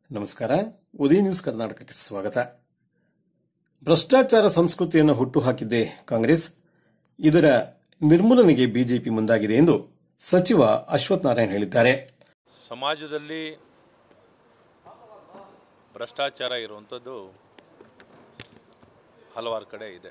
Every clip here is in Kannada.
ನಮಸ್ಕಾರ ಉದಯ ನ್ಯೂಸ್ ಕರ್ನಾಟಕಕ್ಕೆ ಸ್ವಾಗತ ಭ್ರಷ್ಟಾಚಾರ ಸಂಸ್ಕೃತಿಯನ್ನು ಹುಟ್ಟುಹಾಕಿದ್ದೇ ಕಾಂಗ್ರೆಸ್ ಇದರ ನಿರ್ಮೂಲನೆಗೆ ಬಿಜೆಪಿ ಮುಂದಾಗಿದೆ ಎಂದು ಸಚಿವ ಅಶ್ವಥ್ ನಾರಾಯಣ್ ಹೇಳಿದ್ದಾರೆ ಸಮಾಜದಲ್ಲಿ ಭ್ರಷ್ಟಾಚಾರ ಇರುವಂಥದ್ದು ಹಲವಾರು ಕಡೆ ಇದೆ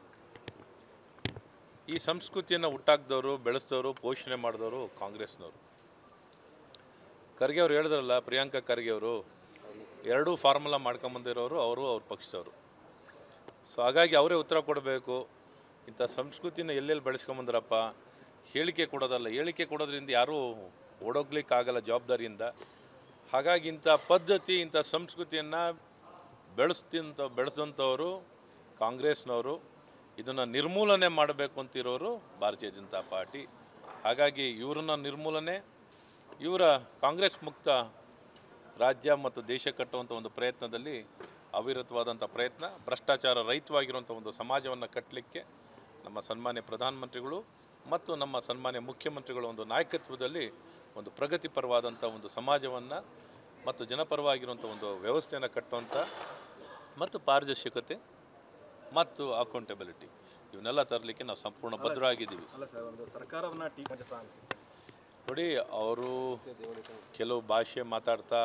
ಈ ಸಂಸ್ಕೃತಿಯನ್ನು ಹುಟ್ಟಾಕ್ದವರು ಬೆಳೆಸಿದವರು ಪೋಷಣೆ ಮಾಡಿದವರು ಕಾಂಗ್ರೆಸ್ನವರು ಖರ್ಗೆ ಅವ್ರು ಹೇಳಿದ್ರಲ್ಲ ಪ್ರಿಯಾಂಕಾ ಖರ್ಗೆ ಅವರು ಎರಡೂ ಫಾರ್ಮುಲಾ ಮಾಡ್ಕೊಂಬಂದಿರೋರು ಅವರು ಅವ್ರ ಪಕ್ಷದವರು ಸೊ ಹಾಗಾಗಿ ಅವರೇ ಉತ್ತರ ಕೊಡಬೇಕು ಇಂಥ ಸಂಸ್ಕೃತಿನ ಎಲ್ಲೆಲ್ಲಿ ಬೆಳೆಸ್ಕೊಂಬಂದ್ರಪ್ಪ ಹೇಳಿಕೆ ಕೊಡೋದಲ್ಲ ಹೇಳಿಕೆ ಕೊಡೋದ್ರಿಂದ ಯಾರೂ ಓಡೋಗ್ಲಿಕ್ಕಾಗಲ್ಲ ಜವಾಬ್ದಾರಿಯಿಂದ ಹಾಗಾಗಿ ಇಂಥ ಪದ್ಧತಿ ಇಂಥ ಸಂಸ್ಕೃತಿಯನ್ನು ಬೆಳೆಸ್ತಿಂತ ಬೆಳೆಸಿದಂಥವರು ಕಾಂಗ್ರೆಸ್ನವರು ಇದನ್ನು ನಿರ್ಮೂಲನೆ ಮಾಡಬೇಕು ಅಂತಿರೋರು ಭಾರತೀಯ ಜನತಾ ಪಾರ್ಟಿ ಹಾಗಾಗಿ ಇವರನ್ನ ನಿರ್ಮೂಲನೆ ಇವರ ಕಾಂಗ್ರೆಸ್ ಮುಕ್ತ ರಾಜ್ಯ ಮತ್ತು ದೇಶ ಕಟ್ಟುವಂಥ ಒಂದು ಪ್ರಯತ್ನದಲ್ಲಿ ಅವಿರತವಾದಂಥ ಪ್ರಯತ್ನ ಭ್ರಷ್ಟಾಚಾರ ರಹಿತವಾಗಿರುವಂಥ ಒಂದು ಸಮಾಜವನ್ನು ಕಟ್ಟಲಿಕ್ಕೆ ನಮ್ಮ ಸನ್ಮಾನ್ಯ ಪ್ರಧಾನಮಂತ್ರಿಗಳು ಮತ್ತು ನಮ್ಮ ಸನ್ಮಾನ್ಯ ಮುಖ್ಯಮಂತ್ರಿಗಳ ಒಂದು ನಾಯಕತ್ವದಲ್ಲಿ ಒಂದು ಪ್ರಗತಿಪರವಾದಂಥ ಒಂದು ಸಮಾಜವನ್ನು ಮತ್ತು ಜನಪರವಾಗಿರುವಂಥ ಒಂದು ವ್ಯವಸ್ಥೆಯನ್ನು ಕಟ್ಟುವಂಥ ಮತ್ತು ಪಾರದರ್ಶಕತೆ ಮತ್ತು ಅಕೌಂಟಬಿಲಿಟಿ ಇವನ್ನೆಲ್ಲ ತರಲಿಕ್ಕೆ ನಾವು ಸಂಪೂರ್ಣ ಭದ್ರವಾಗಿದ್ದೀವಿ ಅಲ್ಲ ಸರ್ ಒಂದು ಸರ್ಕಾರವನ್ನ ಟೀಕ್ ಅಂತ ನೋಡಿ ಅವರು ಕೆಲವು ಭಾಷೆ ಮಾತಾಡ್ತಾ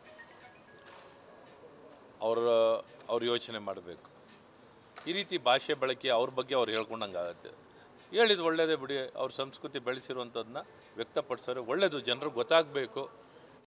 ಅವರ ಅವ್ರು ಯೋಚನೆ ಮಾಡಬೇಕು ಈ ರೀತಿ ಭಾಷೆ ಬಳಕೆ ಅವ್ರ ಬಗ್ಗೆ ಅವ್ರು ಹೇಳ್ಕೊಂಡಂಗೆ ಆಗುತ್ತೆ ಹೇಳಿದ್ದು ಒಳ್ಳೇದೇ ಬಿಡಿ ಅವ್ರ ಸಂಸ್ಕೃತಿ ಬೆಳೆಸಿರುವಂಥದ್ದನ್ನ ವ್ಯಕ್ತಪಡಿಸೋರು ಒಳ್ಳೆಯದು ಜನರಿಗೆ ಗೊತ್ತಾಗಬೇಕು